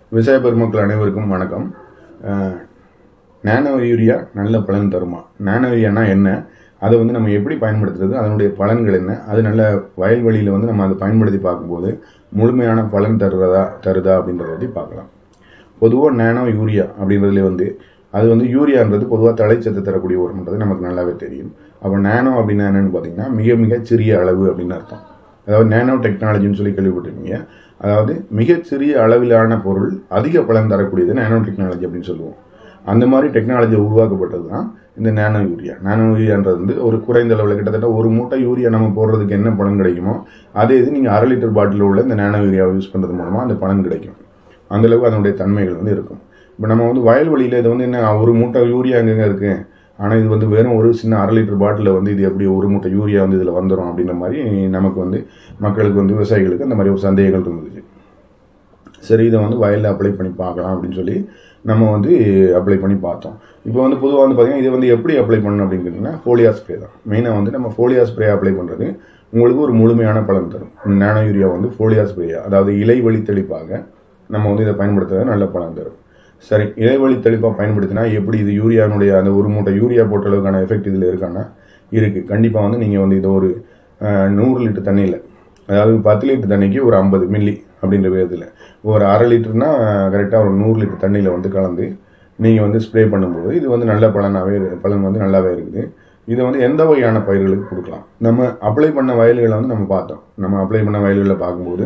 விவசாய பெருமக்கள் அனைவருக்கும் வணக்கம் அஹ், நானோ யூரியா நல்ல பலன் தருமா நானோ யூரியானா என்ன அதை வந்து நம்ம எப்படி பயன்படுத்துறது அதனுடைய பலன்கள் என்ன அது நல்ல வயல்வெளியில் வந்து நம்ம அதை பயன்படுத்தி பார்க்கும்போது முழுமையான பலன் தருறதா தருதா அப்படின்றத பற்றி பார்க்கலாம் பொதுவாக நானோ யூரியா அப்படின்றதுல வந்து அது வந்து யூரியான்றது பொதுவாக தழைச்சத்து தரக்கூடிய உரம்ன்றது நமக்கு நல்லாவே தெரியும் அப்போ நானோ அப்படின்னா என்னன்னு பார்த்தீங்கன்னா மிக மிக சிறிய அளவு அப்படின்னு அர்த்தம் அதாவது நானோ டெக்னாலஜின்னு சொல்லி கேள்விப்பட்டிருக்கீங்க அதாவது மிகச் சிறிய அளவிலான பொருள் அதிக பலன் தரக்கூடியது நானோ டெக்னாலஜி அப்படின்னு சொல்லுவோம் அந்த மாதிரி டெக்னாலஜி உருவாக்கப்பட்டது தான் இந்த நானோ யூரியா நானோ யூரியான்றது வந்து ஒரு குறைந்த அளவில் கிட்டத்தட்ட ஒரு மூட்டை யூரியா நம்ம போடுறதுக்கு என்ன பலன் கிடைக்குமோ அதே இது நீங்கள் அரை லிட்டர் பாட்டில் உள்ள இந்த நானோ யூரியாவை யூஸ் பண்ணுறது மூலமாக அந்த பலன் கிடைக்கும் அந்த அளவுக்கு அதனுடைய தன்மைகள் வந்து இருக்கும் இப்போ நம்ம வந்து வயல்வெளியில் இது வந்து என்ன ஒரு மூட்டை யூரியா எங்கெங்க இருக்கு ஆனால் இது வந்து வெறும் ஒரு சின்ன அரை லிட்டர் பாட்டிலில் வந்து இது எப்படி ஒரு மூட்டை யூரியா வந்து இதில் வந்துடும் அப்படின்ற மாதிரி நமக்கு வந்து மக்களுக்கு வந்து விவசாயிகளுக்கு அந்த மாதிரி ஒரு சந்தேகங்கள் இருந்துச்சு சரி இதை வந்து வயலில் அப்ளை பண்ணி பார்க்கலாம் அப்படின்னு சொல்லி நம்ம வந்து அப்ளை பண்ணி பார்த்தோம் இப்போ வந்து பொதுவாக வந்து பார்த்தீங்கன்னா இதை வந்து எப்படி அப்ளை பண்ணணும் அப்படின்னு கேட்டிங்கன்னா ஃபோலியா ஸ்ப்ரே தான் மெயினாக வந்து நம்ம ஃபோலியா ஸ்ப்ரே அப்ளை பண்ணுறது உங்களுக்கு ஒரு முழுமையான பலன் தரும் நானோ யூரியா வந்து ஃபோலியா ஸ்ப்ரே அதாவது இலை வழி தெளிப்பாக நம்ம வந்து இதை பயன்படுத்துறது நல்ல பலன் தரும் சரி இலைவழி தெளிப்பாக பயன்படுத்தினா எப்படி இது யூரியானுடைய அந்த ஒரு மூட்டை யூரியா போட்ட அளவுக்கான எஃபெக்ட் இதில் இருக்கான்னா இருக்குது கண்டிப்பாக வந்து நீங்கள் வந்து இதை ஒரு அஹ், நூறு லிட்டர் தண்ணியில் அதாவது பத்து லிட்டர் தண்ணிக்கு ஒரு ஐம்பது மில்லி அப்படின்ற விதத்தில் ஒரு அரை லிட்டர்னா கரெக்டாக ஒரு நூறு லிட்டர் தண்ணியில் வந்து கலந்து நீங்கள் வந்து ஸ்ப்ரே பண்ணும்போது இது வந்து நல்ல பலனாகவே இரு- பலன் வந்து நல்லாவே இருக்குது இதை வந்து எந்த வகையான பயிர்களுக்கு கொடுக்கலாம் நம்ம அப்ளை பண்ண வயல்களை வந்து நம்ம பார்த்தோம் நம்ம அப்ளை பண்ண வயல்களில் பார்க்கும்போது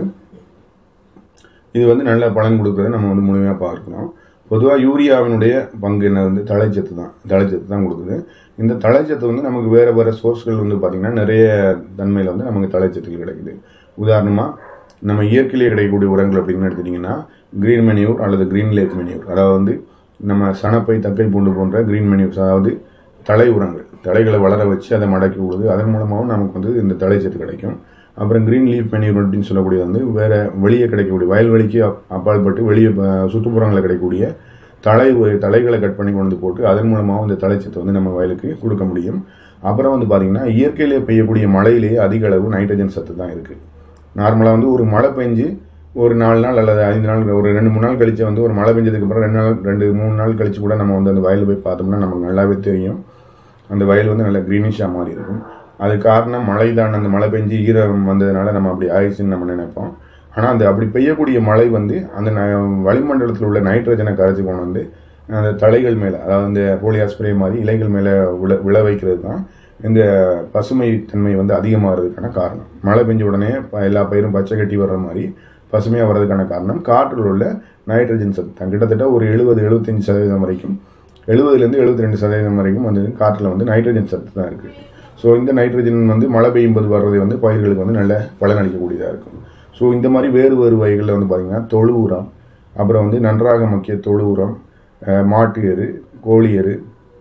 இது வந்து நல்ல பலன் கொடுக்குறத நம்ம வந்து முழுமையாக பார்க்கணும் பொதுவாக யூரியாவினுடைய பங்கு என்ன வந்து தழைச்சத்து தான் தழைச்சத்து தான் கொடுக்குது இந்த தழைச்சத்து வந்து நமக்கு வேறு வேறு சோர்ஸ்கள் வந்து பார்த்திங்கன்னா நிறைய தன்மையில் வந்து நமக்கு தழைச்சத்துகள் கிடைக்குது உதாரணமாக நம்ம இயற்கையிலே கிடைக்கக்கூடிய உரங்கள் அப்படின்னு எடுத்துட்டிங்கன்னா க்ரீன் மெனியூர் அல்லது க்ரீன் லேக் மெனியூர் அதாவது வந்து நம்ம சணப்பை தக்கை பூண்டு போன்ற க்ரீன் மெனியூர்ஸ் அதாவது தலை உரங்கள் தலைகளை வளர வச்சு அதை மடக்கி விடுது அதன் மூலமாகவும் நமக்கு வந்து இந்த தழைச்சத்து கிடைக்கும் அப்புறம் க்ரீன் லீஃப் மெனியூர் அப்படின்னு சொல்லக்கூடியது வந்து வேற வெளியே கிடைக்கக்கூடிய வயல்வெளிக்கு அப்- அப்பாற்பட்டு வெளியே அஹ், சுற்றுப்புறங்களில் கிடைக்கக்கூடிய தலை தலைகளை கட் பண்ணி கொண்டு வந்து போட்டு அதன் மூலமாகவும் இந்த தழைச்சத்தை வந்து நம்ம வயலுக்கு கொடுக்க முடியும் அப்புறம் வந்து பார்த்தீங்கன்னா இயற்கையிலே பெய்யக்கூடிய மழையிலேயே அதிக அளவு நைட்ரஜன் சத்து தான் இருக்குது நார்மலாக வந்து ஒரு மழை பெஞ்சு ஒரு நாலு நாள் அல்லது ஐந்து நாள் ஒரு ரெண்டு மூணு நாள் கழிச்சு வந்து ஒரு மழை பெஞ்சதுக்கு அப்புறம் ரெண்டு நாள் ரெண்டு மூணு நாள் கழிச்சு கூட நம்ம வந்து அந்த வயலில் போய் பார்த்தோம்னா நமக்கு நல்லாவே தெரியும் அந்த வயல் வந்து நல்ல க்ரீனிஷாக மாறி இருக்கும் அது காரணம் மழை தான் அந்த மழை பெஞ்சு ஈரம் வந்ததுனால நம்ம அப்படி ஆயிடுச்சுன்னு நம்ம நினைப்போம் ஆனால் அந்த அப்படி பெய்யக்கூடிய மழை வந்து அந்த ந- வளிமண்டலத்தில் உள்ள நைட்ரஜனை கரைச்சி கொண்டு வந்து அந்த தலைகள் மேலே அதாவது இந்த போலியா ஸ்ப்ரே மாதிரி இலைகள் மேலே விழ விழ வைக்கிறது தான் இந்த பசுமை தன்மை வந்து அதிகமாகிறதுக்கான காரணம் மழை பெஞ்ச உடனே ப- எல்லா பயிரும் பச்சை கட்டி வர்ற மாதிரி பசுமையாக வர்றதுக்கான காரணம் காற்றில் உள்ள நைட்ரஜன் சத்து தான் கிட்டத்தட்ட ஒரு எழுபது எழுபத்தஞ்சு சதவீதம் வரைக்கும் எழுபதுலேருந்து எழுபத்தி ரெண்டு சதவீதம் வரைக்கும் வந்து காற்றில் வந்து நைட்ரஜன் சத்து தான் இருக்குது ஸோ இந்த நைட்ரஜன் வந்து மழை பெய்யும் போது வர்றது வந்து பயிர்களுக்கு வந்து நல்ல பலன் அளிக்கக்கூடியதாக இருக்கும் ஸோ இந்த மாதிரி வேறு வேறு வகைகளில் வந்து பார்த்திங்கன்னா தொழு உரம் அப்புறம் வந்து நன்றாக மக்கிய தொழு உரம் அஹ், மாட்டு எரு கோழி எரு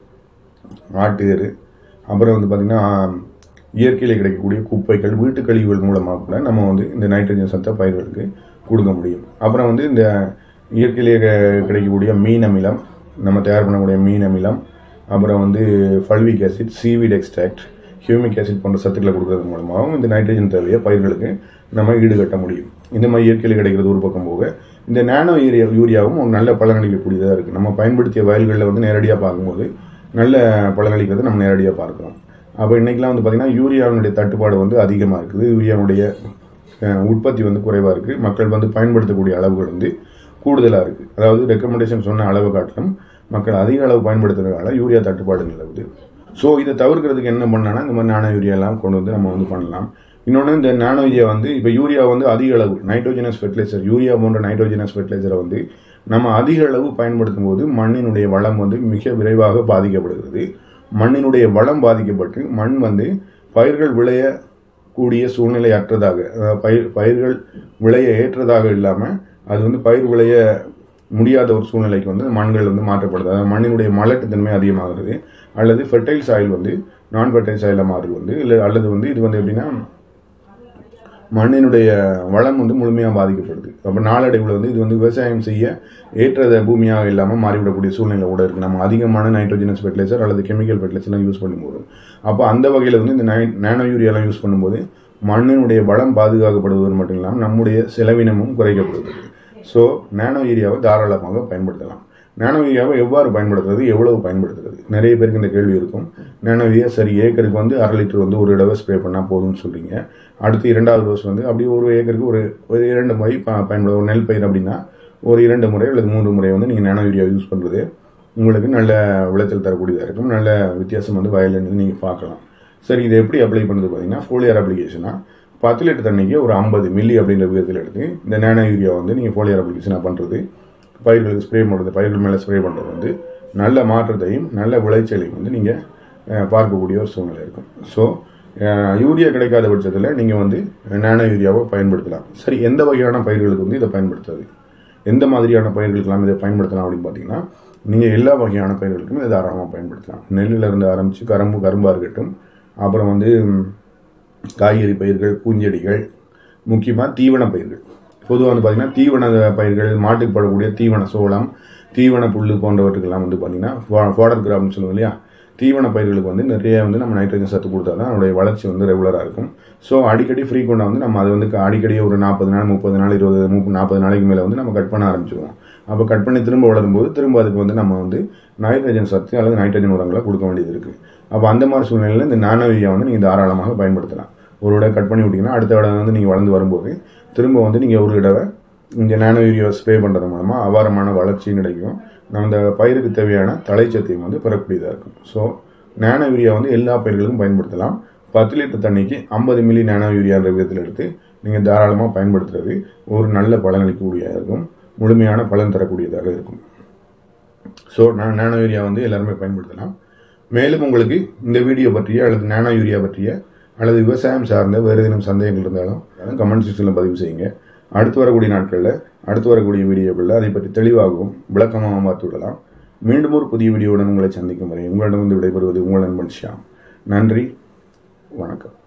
ஆட்டு எரு அப்புறம் வந்து பார்த்திங்கன்னா இயற்கையில் கிடைக்கக்கூடிய குப்பைகள் வீட்டு கழிவுகள் மூலமாக கூட நம்ம வந்து இந்த நைட்ரஜன் சத்தை பயிர்களுக்கு கொடுக்க முடியும் அப்புறம் வந்து இந்த இயற்கையிலே க- கிடைக்கக்கூடிய மீன் அமிலம் நம்ம தயார் பண்ணக்கூடிய மீன் அமிலம் அப்புறம் வந்து fulvic acid seaweed extract humic acid போன்ற சத்துக்களை கொடுக்கறது மூலமாகவும் இந்த நைட்ரஜன் தேவையை பயிர்களுக்கு நம்ம ஈடுகட்ட முடியும் இந்த மாதிரி இயற்கையில் கிடைக்கிறது ஒரு பக்கம் போக இந்த நானோ யூரியா யூரியாவும் ஒரு நல்ல பலனளிக்கக்கூடியதாக இருக்குது நம்ம பயன்படுத்திய வயல்களில் வந்து நேரடியாக பார்க்கும்போது நல்ல பலனளிக்கிறதை நம்ம நேரடியாக பார்க்கிறோம் அப்போ இன்றைக்கெலாம் வந்து பார்த்திங்கன்னா யூரியாவினுடைய தட்டுப்பாடு வந்து அதிகமாக இருக்குது யூரியாவுடைய அஹ், உற்பத்தி வந்து குறைவாக இருக்குது மக்கள் வந்து பயன்படுத்தக்கூடிய அளவுகள் வந்து கூடுதலாக இருக்குது அதாவது ரெக்கமெண்டேஷன் சொன்ன அளவை காட்டிலும் மக்கள் அதிக அளவு பயன்படுத்துறதுனால யூரியா தட்டுப்பாடு நிலவுது ஸோ இதை தவிர்க்கிறதுக்கு என்ன பண்ணலாம்னா இந்த மாதிரி நானோ யூரியா எல்லாம் கொண்டு வந்து நம்ம வந்து பண்ணலாம் இன்னொன்று இந்த நானோ யூரியா வந்து இப்போ யூரியா வந்து அதிக அளவு நைட்ரோஜனஸ் ஃபெர்டிலைசர் யூரியா போன்ற நைட்ரோஜனஸ் ஃபெர்டிலைசரை வந்து நம்ம அதிக அளவு பயன்படுத்தும் போது மண்ணினுடைய வளம் வந்து மிக விரைவாக பாதிக்கப்படுகிறது மண்ணினுடைய வளம் பாதிக்கப்பட்டு மண் வந்து பயிர்கள் விளைய கூடிய சூழ்நிலை அற்றதாக அஹ், பயிர் பயிர்கள் விளைய ஏற்றதாக இல்லாமல் அது வந்து பயிர் விளைய முடியாத ஒரு சூழ்நிலைக்கு வந்து மண்கள் வந்து மாற்றப்படுது அதாவது மண்ணினுடைய மலட்டுத்தன்மை அதிகமாகிறது அல்லது ஃபெர்டைல் சாயில் வந்து நான் ஃபெர்டைல் சாயிலாக மாறுது வந்து இல்லை அல்லது வந்து இது வந்து எப்படின்னா மண்ணினுடைய வளம் வந்து முழுமையாக பாதிக்கப்படுது அப்போ நாளடைவில் வந்து இது வந்து விவசாயம் செய்ய ஏற்ற பூமியாக இல்லாமல் மாறிவிடக்கூடிய சூழ்நிலை கூட இருக்குது நம்ம அதிகமான நைட்ரோஜனஸ் ஃபெர்டிலைசர் அல்லது கெமிக்கல் ஃபெர்டிலைசர்லாம் யூஸ் பண்ணும்போது அப்போ அந்த வகையில் வந்து இந்த நை நானோ யூரியாலாம் யூஸ் பண்ணும்போது மண்ணினுடைய வளம் பாதுகாக்கப்படுவது மட்டும் இல்லாமல் நம்முடைய செலவினமும் குறைக்கப்படுகிறது ஸோ நானோ யூரியாவை தாராளமாக பயன்படுத்தலாம் நானோ யூரியாவை எவ்வாறு பயன்படுத்துறது எவ்வளவு பயன்படுத்துறது நிறைய பேருக்கு இந்த கேள்வி இருக்கும் நானோ யூரியா சரி ஏக்கருக்கு வந்து அரை லிட்டர் வந்து ஒரு தடவை ஸ்ப்ரே பண்ணால் போதும்னு சொல்றீங்க அடுத்து இரண்டாவது டோஸ் வந்து அப்படியே ஒரு ஏக்கருக்கு ஒரு ஒரு இரண்டு முறை ப- பயன்படு ஒரு நெல் பயிர் அப்படின்னா ஒரு இரண்டு முறை அல்லது மூன்று முறை வந்து நீங்கள் நானோ யூரியா யூஸ் பண்ணுறது உங்களுக்கு நல்ல விளைச்சல் தரக்கூடியதாக இருக்கும் நல்ல வித்தியாசம் வந்து வயலில் நீங்கள் பார்க்கலாம் சரி இதை எப்படி அப்ளை பண்ணுறது பார்த்தீங்கன்னா ஃபோலியர் அப்ளிகேஷனாக பத்து லிட்டர் தண்ணிக்கு ஒரு ஐம்பது மில்லி அப்படின்ற விதத்தில் எடுத்து இந்த நானோ யூரியா வந்து நீங்கள் ஃபோலியர் அப்ளிகேஷனாக பண்ணுறது பயிர்களுக்கு ஸ்ப்ரே பண்ணுறது பயிர்கள் மேலே ஸ்ப்ரே பண்ணுறது வந்து நல்ல மாற்றத்தையும் நல்ல விளைச்சலையும் வந்து நீங்கள் பார்க்கக்கூடிய ஒரு சூழ்நிலை இருக்கும் ஸோ யூரியா கிடைக்காத பட்சத்தில் நீங்கள் வந்து நானோ யூரியாவை பயன்படுத்தலாம் சரி எந்த வகையான பயிர்களுக்கு வந்து இதை பயன்படுத்துறது எந்த மாதிரியான பயிர்களுக்கெல்லாம் இதை பயன்படுத்தலாம் அப்படின்னு பார்த்தீங்கன்னா நீங்கள் எல்லா வகையான பயிர்களுக்கும் இதை தாராளமாக பயன்படுத்தலாம் நெல்லில் இருந்து ஆரம்பித்து கரும்பு கரும்பாக இருக்கட்டும் அப்புறம் வந்து ம், காய்கறி பயிர்கள் பூஞ்செடிகள் முக்கியமாக தீவன பயிர்கள் பொதுவாக வந்து பார்த்தீங்கன்னா தீவன பயிர்கள் மாட்டுக்கு படக்கூடிய தீவன சோளம் தீவன புல்லு போன்றவற்றுக்கெல்லாம் வந்து பார்த்தீங்கன்னா ஃபாடர் கிராப்னு சொல்லுவோம் இல்லையா தீவன பயிர்களுக்கு வந்து நிறைய வந்து நம்ம நைட்ரஜன் சத்து கொடுத்தா தான் அதனுடைய வளர்ச்சி வந்து ரெகுலராக இருக்கும் ஸோ அடிக்கடி ஃப்ரீக்வெண்ட்டாக வந்து நம்ம அதை வந்து அடிக்கடி ஒரு நாற்பது நாள் முப்பது நாள் இருபது முப்பது நாற்பது நாளைக்கு மேலே வந்து நம்ம கட் பண்ண ஆரம்பிச்சிருவோம் அப்போ கட் பண்ணி திரும்ப வளரும் போது திரும்ப அதுக்கு வந்து நம்ம வந்து நைட்ரஜன் சத்து அல்லது நைட்ரஜன் உரங்களை கொடுக்க வேண்டியது இருக்குது அப்போ அந்த மாதிரி சூழ்நிலையில் இந்த நானோ யூரியா வந்து நீங்கள் தாராளமாக பயன்படுத்தலாம் ஒரு தடவை கட் பண்ணி விட்டிங்கன்னா அடுத்த தடவை வந்து நீங்கள் வளர்ந்து வரும்போது திரும்ப வந்து நீங்கள் ஒரு தடவை இந்த நானோ யூரியா ஸ்ப்ரே பண்ணுறது மூலமாக அபாரமான வளர்ச்சியும் கிடைக்கும் நம்ம இந்த பயிருக்கு தேவையான தழைச்சத்தையும் வந்து பெறக்கூடியதாக இருக்கும் ஸோ நானோ யூரியா வந்து எல்லா பயிர்களுக்கும் பயன்படுத்தலாம் பத்து லிட்டர் தண்ணிக்கு ஐம்பது மில்லி நானோ யூரியான்ற விதத்தில் எடுத்து நீங்கள் தாராளமாக பயன்படுத்துறது ஒரு நல்ல பலன் அளிக்கக்கூடியதாக இருக்கும் முழுமையான பலன் தரக்கூடியதாக இருக்கும் ஸோ நான் நானோ யூரியா வந்து எல்லாருமே பயன்படுத்தலாம் மேலும் உங்களுக்கு இந்த வீடியோ பற்றிய அல்லது நானோ யூரியா பற்றிய அல்லது விவசாயம் சார்ந்த வேறு ஏதேனும் சந்தேகங்கள் இருந்தாலும் கமெண்ட் செக்ஷனில் பதிவு செய்யுங்க அடுத்து வரக்கூடிய நாட்களில் அடுத்து வரக்கூடிய வீடியோக்களில் அதை பற்றி தெளிவாகவும் விளக்கமாகவும் பார்த்து விடலாம் மீண்டும் ஒரு புதிய வீடியோவுடன் உங்களை சந்திக்கும் வரை உங்களிடம் வந்து விடைபெறுவது உங்கள் நண்பன் ஷியாம் நன்றி வணக்கம்